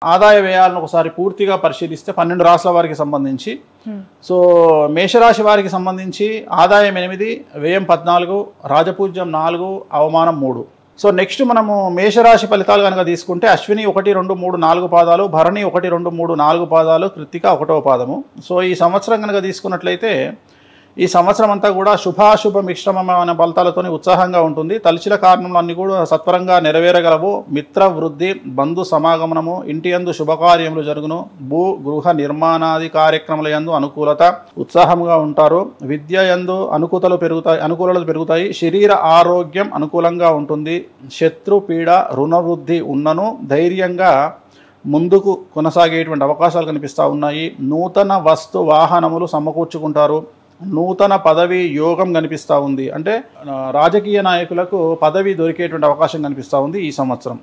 ఆదాయ వ్యయాలను ఒకసారి పూర్తిగా పరిశీలిస్తే పన్నెండు రాష్ట్రాల వారికి సంబంధించి Hmm. సో మేషరాశి వారికి సంబంధించి ఆదాయం ఎనిమిది వ్యయం పద్నాలుగు రాజపూజ్యం నాలుగు అవమానం మూడు సో నెక్స్ట్ మనము మేషరాశి ఫలితాలు కనుక తీసుకుంటే అశ్విని ఒకటి రెండు మూడు నాలుగు పాదాలు భరణి ఒకటి రెండు మూడు నాలుగు పాదాలు కృత్తిక ఒకటవ పాదము సో ఈ సంవత్సరం కనుక తీసుకున్నట్లయితే ఈ సంవత్సరం అంతా కూడా శుభాశుభ మిశ్రమమైన ఫలితాలతోని ఉత్సాహంగా ఉంటుంది తలచిన కారణంలో అన్ని కూడా సత్వరంగా నెరవేరగలవు మిత్ర వృద్ధి బంధు సమాగమనము ఇంటి యందు శుభకార్యములు జరుగును భూ గృహ నిర్మాణాది కార్యక్రమాల యందు అనుకూలత ఉత్సాహంగా ఉంటారు విద్య యందు అనుకూతలు పెరుగుతాయి అనుకూలతలు పెరుగుతాయి శరీర ఆరోగ్యం అనుకూలంగా ఉంటుంది శత్రు పీడ రుణవృద్ధి ఉన్నను ధైర్యంగా ముందుకు కొనసాగేటువంటి అవకాశాలు కనిపిస్తూ ఉన్నాయి నూతన వస్తు వాహనములు సమకూర్చుకుంటారు నూతన పదవి యోగం కనిపిస్తూ ఉంది అంటే ఆ, రాజకీయ నాయకులకు పదవి దొరికేటువంటి అవకాశం కనిపిస్తూ ఉంది ఈ సంవత్సరం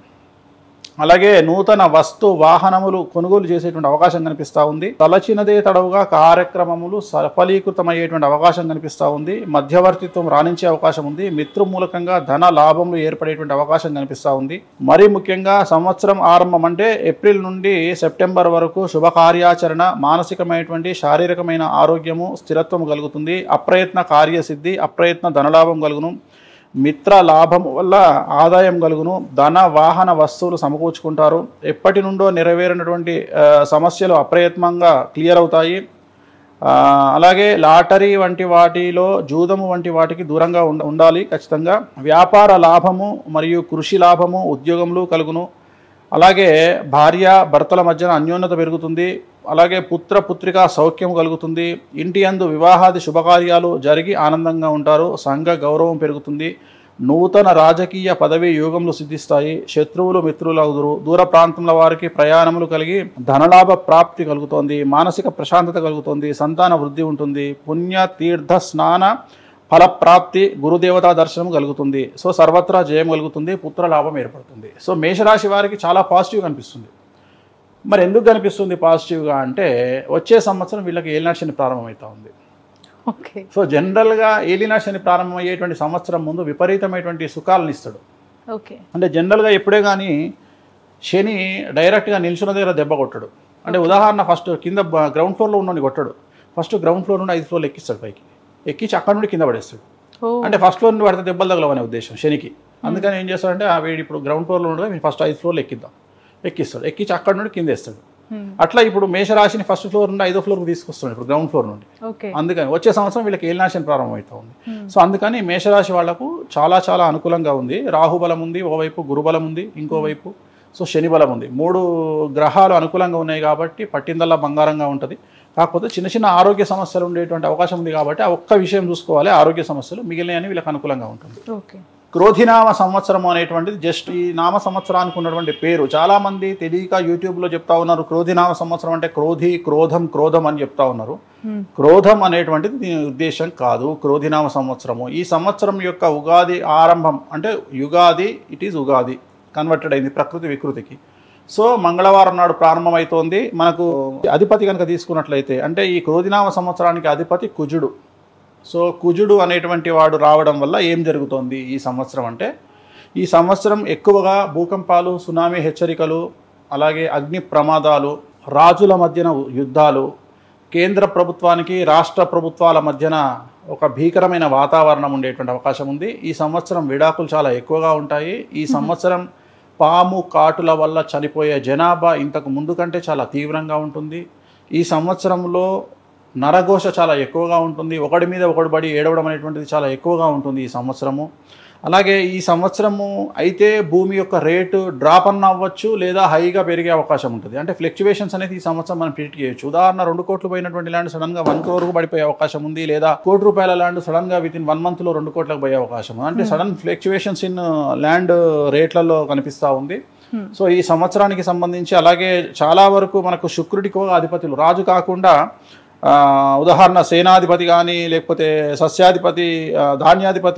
అలాగే నూతన వస్తు వాహనములు కొనుగోలు చేసేటువంటి అవకాశం కనిపిస్తూ ఉంది తలచినదే తడవుగా కార్యక్రమములు సఫలీకృతమయ్యేటువంటి అవకాశం కనిపిస్తూ ఉంది మధ్యవర్తిత్వం రాణించే అవకాశం ఉంది మిత్రు మూలకంగా ధన లాభములు ఏర్పడేటువంటి అవకాశం కనిపిస్తూ ఉంది మరీ ముఖ్యంగా సంవత్సరం ఆరంభం అంటే ఏప్రిల్ నుండి సెప్టెంబర్ వరకు శుభ కార్యాచరణ మానసికమైనటువంటి శారీరకమైన ఆరోగ్యము స్థిరత్వం కలుగుతుంది అప్రయత్న కార్యసిద్ధి అప్రయత్న ధనలాభం కలుగును మిత్ర లాభం వల్ల ఆదాయం కలుగును ధన వాహన వస్తువులు సమకూర్చుకుంటారు ఎప్పటి నుండో నెరవేరినటువంటి ఆ, సమస్యలు అప్రయత్నంగా క్లియర్ అవుతాయి ఆ, అలాగే లాటరీ వంటి వాటిలో జూదము వంటి వాటికి దూరంగా ఉండ ఉండాలి ఖచ్చితంగా వ్యాపార లాభము మరియు కృషి లాభము ఉద్యోగములు కలుగును అలాగే భార్య భర్తల మధ్యన అన్యోన్యత పెరుగుతుంది అలాగే పుత్ర పుత్రిక సౌఖ్యం కలుగుతుంది ఇంటి అందు వివాహాది శుభకార్యాలు జరిగి ఆనందంగా ఉంటారు సంఘ గౌరవం పెరుగుతుంది నూతన రాజకీయ పదవి యోగములు సిద్ధిస్తాయి శత్రువులు మిత్రులు అవుదురు దూర ప్రాంతంలో వారికి ప్రయాణములు కలిగి ధనలాభ ప్రాప్తి కలుగుతోంది మానసిక ప్రశాంతత కలుగుతుంది సంతాన వృద్ధి ఉంటుంది పుణ్య తీర్థ స్నాన ఫలప్రాప్తి గురుదేవతా దర్శనం కలుగుతుంది సో సర్వత్రా జయం కలుగుతుంది పుత్ర లాభం ఏర్పడుతుంది సో మేషరాశి వారికి చాలా పాజిటివ్ కనిపిస్తుంది మరి ఎందుకు కనిపిస్తుంది పాజిటివ్గా అంటే వచ్చే సంవత్సరం వీళ్ళకి ఏలినాటి శని ప్రారంభమవుతా ఉంది ఓకే సో జనరల్గా ఏలినాటి శని ప్రారంభమయ్యేటువంటి సంవత్సరం ముందు విపరీతమైనటువంటి సుఖాలను ఇస్తాడు ఓకే అంటే జనరల్గా ఎప్పుడే కానీ శని డైరెక్ట్గా నిల్చున్న దగ్గర దెబ్బ కొట్టడు అంటే ఉదాహరణ ఫస్ట్ కింద గ్రౌండ్ ఫ్లోర్లో ఉన్నోని కొట్టడు ఫస్ట్ గ్రౌండ్ ఫ్లోర్ నుండి ఐదు ఫ్లోర్లు ఎక్కిస్తాడు పైకి ఎక్కించి అక్కడ నుండి కింద పడేస్తాడు ఓ అంటే ఫస్ట్ ఫ్లోర్ నుండి పడితే దెబ్బలు తగలవనే ఉద్దేశం శనికి అందుకని ఏం చేస్తాడంటే ఆ వీడు ఇప్పుడు గ్రౌండ్ ఫ్లోర్లో ఉండగా మేము ఫస్ట్ ఐదు ఫ్లోర్లు ఎక్కిద్దాం ఎక్కిస్తాడు ఎక్కించి అక్కడ నుండి కింద వేస్తాడు Hmm. అట్లా ఇప్పుడు మేషరాశిని ఫస్ట్ ఫ్లోర్ నుండి ఐదో ఫ్లోర్కి తీసుకొస్తాడు ఇప్పుడు గ్రౌండ్ ఫ్లోర్ నుండి ఓకే అందుకని వచ్చే సంవత్సరం వీళ్ళకి ఏలినాశనం ప్రారంభమవుతా ఉంది Hmm. సో అందుకని మేషరాశి వాళ్లకు చాలా చాలా అనుకూలంగా ఉంది రాహుబలం ఉంది ఓవైపు గురుబలం ఉంది ఇంకోవైపు సో శని బలం ఉంది మూడు గ్రహాలు అనుకూలంగా ఉన్నాయి కాబట్టి పట్టిందల్లా బంగారంగా ఉంటుంది కాకపోతే చిన్న చిన్న ఆరోగ్య సమస్యలు ఉండేటువంటి అవకాశం ఉంది కాబట్టి ఆ ఒక్క విషయం చూసుకోవాలి ఆరోగ్య సమస్యలు మిగిలినవి వీళ్ళకి అనుకూలంగా ఉంటుంది ఓకే క్రోధినామ సంవత్సరం అనేటువంటిది జస్ట్ ఈ నామ సంవత్సరానికి ఉన్నటువంటి పేరు చాలా మంది తెలియక యూట్యూబ్లో చెప్తా ఉన్నారు క్రోధినామ సంవత్సరం అంటే క్రోధి క్రోధం క్రోధం అని చెప్తా ఉన్నారు Hmm. క్రోధం అనేటువంటిది దీని ఉద్దేశం కాదు క్రోధినామ సంవత్సరము ఈ సంవత్సరం యొక్క ఉగాది ఆరంభం అంటే Yugadi it is Ugadi converted అయింది ప్రకృతి వికృతికి సో మంగళవారం నాడు ప్రారంభమవుతోంది మనకు అధిపతి కనుక తీసుకున్నట్లయితే అంటే ఈ క్రోధినామ సంవత్సరానికి అధిపతి కుజుడు సో కుజుడు అనేటువంటి వాడు రావడం వల్ల ఏం జరుగుతోంది ఈ సంవత్సరం అంటే ఈ సంవత్సరం ఎక్కువగా భూకంపాలు సునామీ హెచ్చరికలు అలాగే అగ్ని ప్రమాదాలు రాజుల మధ్యన యుద్ధాలు కేంద్ర ప్రభుత్వానికి రాష్ట్ర ప్రభుత్వాల మధ్యన ఒక భీకరమైన వాతావరణం ఉండేటువంటి అవకాశం ఉంది ఈ సంవత్సరం విడాకులు చాలా ఎక్కువగా ఉంటాయి ఈ సంవత్సరం పాము కాటుల వల్ల చనిపోయే జనాభా ఇంతకు ముందు కంటే చాలా తీవ్రంగా ఉంటుంది ఈ సంవత్సరంలో నరఘోష చాలా ఎక్కువగా ఉంటుంది ఒకడి మీద ఒకడు పడి ఏడవడం అనేటువంటిది చాలా ఎక్కువగా ఉంటుంది ఈ సంవత్సరము అలాగే ఈ సంవత్సరము అయితే భూమి యొక్క రేటు డ్రాప్ అన్న అవ్వచ్చు లేదా హైగా పెరిగే అవకాశం ఉంటుంది అంటే ఫ్లక్చువేషన్స్ అనేది ఈ సంవత్సరం మనం ప్రిడిక్ట్ చేయొచ్చు ఉదాహరణ రెండు కోట్లు పోయినటువంటి ల్యాండ్ సడన్గా వన్ క్రోర్కు పడిపోయే అవకాశం ఉంది లేదా కోటి రూపాయల ల్యాండ్ సడన్గా విత్ ఇన్ వన్ మంత్లో రెండు కోట్లకు పోయే అవకాశం ఉంది అంటే సడన్ ఫ్లక్చువేషన్స్ ఇన్ ల్యాండ్ రేట్లలో కనిపిస్తూ ఉంది సో ఈ సంవత్సరానికి సంబంధించి అలాగే చాలా వరకు మనకు శుక్రుడికి కూడా అధిపతులు రాజు కాకుండా ఆ, ఉదాహరణ సేనాధిపతి కానీ లేకపోతే సస్యాధిపతి ఆ, ధాన్యాధిపతి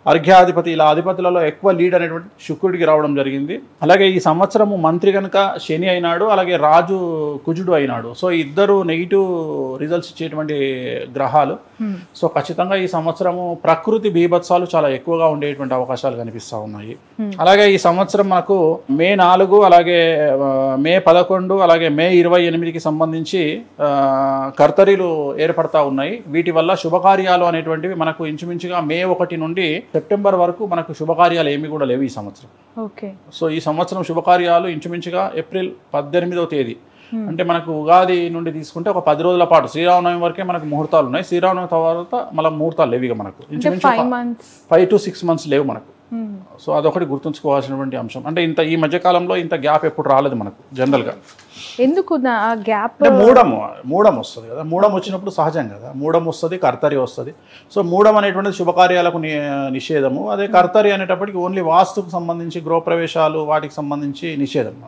అర్ఘ్యాధిపతి ఇలా అధిపతులలో ఎక్కువ లీడ్ అనేటువంటి శుక్రుడికి రావడం జరిగింది అలాగే ఈ సంవత్సరము మంత్రి కనుక శని అయినాడు అలాగే రాజు కుజుడు అయినాడు సో ఇద్దరు నెగిటివ్ రిజల్ట్స్ ఇచ్చేటువంటి గ్రహాలు సో ఖచ్చితంగా ఈ సంవత్సరము ప్రకృతి బీభత్సాలు చాలా ఎక్కువగా ఉండేటువంటి అవకాశాలు కనిపిస్తూ ఉన్నాయి అలాగే ఈ సంవత్సరం మనకు మే నాలుగు అలాగే ఆ, మే పదకొండు అలాగే మే ఇరవై ఎనిమిదికి సంబంధించి ఆ, కర్తరీలు ఏర్పడతా ఉన్నాయి వీటి వల్ల శుభకార్యాలు అనేటువంటివి మనకు ఇంచుమించుగా మే ఒకటి నుండి సెప్టెంబర్ వరకు మనకు శుభకార్యాలు ఏమీ కూడా లేవు ఈ సంవత్సరం ఓకే సో ఈ సంవత్సరం శుభకార్యాలు ఇంచుమించుగా ఏప్రిల్ పద్దెనిమిదవ తేదీ అంటే మనకు ఉగాది నుండి తీసుకుంటే ఒక పది రోజుల పాటు శ్రీరామనవమి వరకే మనకు ముహూర్తాలు ఉన్నాయి శ్రీరామనవమి తర్వాత మళ్ళీ ముహూర్తాలు లేవు ఇక మనకు అంటే ఇంచుమించు five months five to six months లేవు మనకు సో అదొకటి గుర్తుంచుకోవాల్సినటువంటి అంశం అంటే ఇంత ఈ మధ్య కాలంలో ఇంత గ్యాప్ ఎప్పుడు రాలేదు మనకు జనరల్గా ఎందుకు నా- ఆ గ్యాప్ అంటే మూడం మూడం వస్తుంది కదా మూడం వచ్చినప్పుడు సహజం కదా మూడం వస్తుంది కర్తరి వస్తుంది సో మూడం అనేటువంటిది శుభకార్యాలకు ని- నిషేధము అదే కర్తరి అనేటప్పటికి ఓన్లీ వాస్తుకు సంబంధించి గృహప్రవేశాలు వాటికి సంబంధించి నిషేధం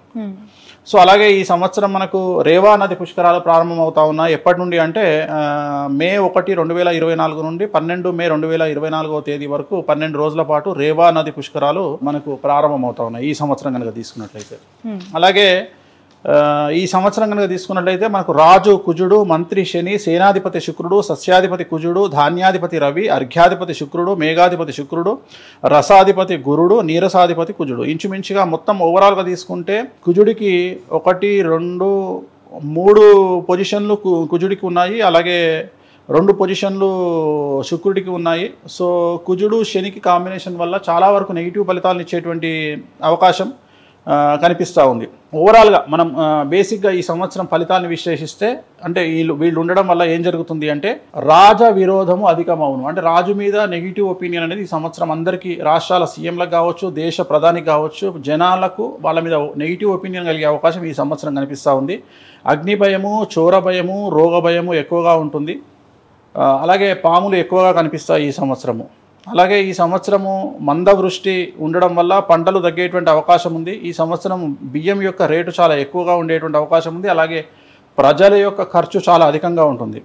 సో అలాగే ఈ సంవత్సరం మనకు రేవా నది పుష్కరాలు ప్రారంభమవుతా ఉన్నాయి ఎప్పటి నుండి అంటే ఆ, మే ఒకటి రెండు వేల ఇరవై నాలుగు నుండి పన్నెండు మే రెండు వేల ఇరవై నాలుగో తేదీ వరకు పన్నెండు రోజుల పాటు రేవా నది పుష్కరాలు మనకు ప్రారంభమవుతా ఉన్నాయి ఈ సంవత్సరం కనుక తీసుకున్నట్లయితే అలాగే ఆ, ఈ సంవత్సరం కనుక తీసుకున్నట్లయితే మనకు రాజు కుజుడు మంత్రి శని సేనాధిపతి శుక్రుడు సస్యాధిపతి కుజుడు ధాన్యాధిపతి రవి అర్ఘ్యాధిపతి శుక్రుడు మేఘాధిపతి శుక్రుడు రసాధిపతి గురుడు నీరసాధిపతి కుజుడు ఇంచుమించుగా మొత్తం ఓవరాల్గా తీసుకుంటే కుజుడికి ఒకటి రెండు మూడు పొజిషన్లు కు- కుజుడికి ఉన్నాయి అలాగే రెండు పొజిషన్లు శుక్రుడికి ఉన్నాయి సో కుజుడు శనికి కాంబినేషన్ వల్ల చాలా వరకు నెగిటివ్ ఫలితాలను ఇచ్చేటువంటి అవకాశం ఆ, కనిపిస్తూ ఉంది ఓవరాల్గా మనం ఆ, బేసిక్గా ఈ సంవత్సరం ఫలితాలను విశ్లేషిస్తే అంటే వీళ్ళు వీళ్ళు ఉండడం వల్ల ఏం జరుగుతుంది అంటే రాజ విరోధము అధికమవును అంటే రాజు మీద నెగిటివ్ ఒపీనియన్ అనేది ఈ సంవత్సరం అందరికీ రాష్ట్రాల సీఎంలకు కావచ్చు దేశ ప్రధానికి కావచ్చు జనాలకు వాళ్ళ మీద నెగిటివ్ ఒపీనియన్ కలిగే అవకాశం ఈ సంవత్సరం కనిపిస్తూ ఉంది అగ్ని భయము చోర భయము రోగ భయము ఎక్కువగా ఉంటుంది ఆ, అలాగే పాములు ఎక్కువగా కనిపిస్తాయి ఈ సంవత్సరము అలాగే ఈ సంవత్సరము మందవృష్టి ఉండడం వల్ల పంటలు తగ్గేటువంటి అవకాశం ఉంది ఈ సంవత్సరం బియ్యం యొక్క రేటు చాలా ఎక్కువగా ఉండేటువంటి అవకాశం ఉంది అలాగే ప్రజల యొక్క ఖర్చు చాలా అధికంగా ఉంటుంది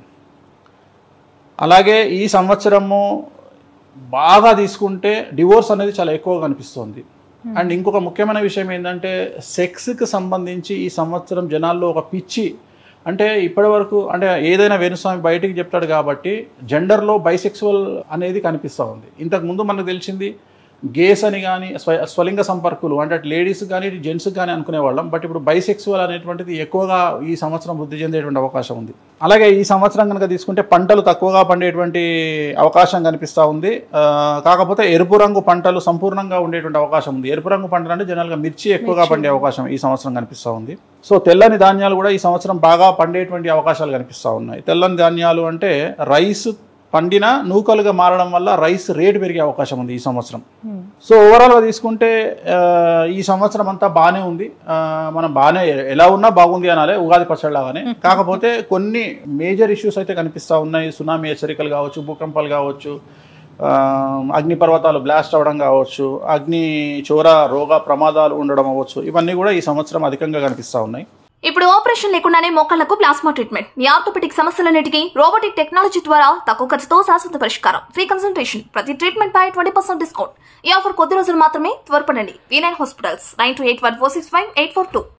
అలాగే ఈ సంవత్సరము బాగా తీసుకుంటే డివోర్స్ అనేది చాలా ఎక్కువగా కనిపిస్తుంది అండ్ ఇంకొక ముఖ్యమైన విషయం ఏంటంటే సెక్స్కి సంబంధించి ఈ సంవత్సరం జనాల్లో ఒక పిచ్చి అంటే ఇప్పటి వరకు అంటే ఏదైనా వేణుస్వామి బయటికి చెప్తాడు కాబట్టి జెండర్లో బైసెక్సువల్ అనేది కనిపిస్తూ ఉంది ఇంతకు ముందు మనకు తెలిసింది గేస్ అని కానీ స్వ స్వలింగ సంపర్కులు అంటే అటు లేడీస్ కానీ ఇటు జెంట్స్ కానీ అనుకునేవాళ్ళం బట్ ఇప్పుడు బైసెక్సువల్ అనేటువంటిది ఎక్కువగా ఈ సంవత్సరం వృద్ధి చెందేటువంటి అవకాశం ఉంది అలాగే ఈ సంవత్సరం కనుక తీసుకుంటే పంటలు తక్కువగా పండేటువంటి అవకాశం కనిపిస్తూ ఉంది ఆ, కాకపోతే ఎరుపు రంగు పంటలు సంపూర్ణంగా ఉండేటువంటి అవకాశం ఉంది ఎరుపు రంగు పంటలు అంటే జనరల్గా మిర్చి ఎక్కువగా పండే అవకాశం ఈ సంవత్సరం కనిపిస్తూ ఉంది సో తెల్లని ధాన్యాలు కూడా ఈ సంవత్సరం బాగా పండేటువంటి అవకాశాలు కనిపిస్తూ ఉన్నాయి తెల్లని ధాన్యాలు అంటే రైస్ పండిన నూకలుగా మారడం వల్ల రైస్ రేటు పెరిగే అవకాశం ఉంది ఈ సంవత్సరం సో ఓవరాల్గా తీసుకుంటే ఆ, ఈ సంవత్సరం అంతా బాగానే ఉంది ఆ, మనం బాగానే ఎలా ఉన్నా బాగుంది అనాలి ఉగాది పచ్చడి లాగానే కాకపోతే కొన్ని మేజర్ ఇష్యూస్ అయితే కనిపిస్తూ ఉన్నాయి సునామీ హెచ్చరికలు కావచ్చు భూకంపాలు కావచ్చు ఆ, అగ్ని పర్వతాలు బ్లాస్ట్ అవ్వడం కావచ్చు అగ్ని చోర రోగ ప్రమాదాలు ఉండడం అవ్వచ్చు ఇవన్నీ కూడా ఈ సంవత్సరం అధికంగా కనిపిస్తూ ఉన్నాయి ఇప్పుడు ఆపరేషన్ లేకుండానే మోకాళ్లకు ప్లాస్మా ట్రీట్మెంట్ మీ ఆర్థోపెటిక్ సమస్యలన్నిటికీ రోబోటిక్ టెక్నాలజీ ద్వారా తక్కువ ఖర్చుతో శాశ్వత పరిష్కారం ఫ్రీ కన్సల్టేషన్ ప్రతి ట్రీట్మెంట్ పై ట్వంటీ పర్సెంట్ డిస్కౌంట్ ఈ ఆఫర్ కొద్ది రోజులు మాత్రమే త్వరపడండి V nine hospitals nine two eight one four six five eight four two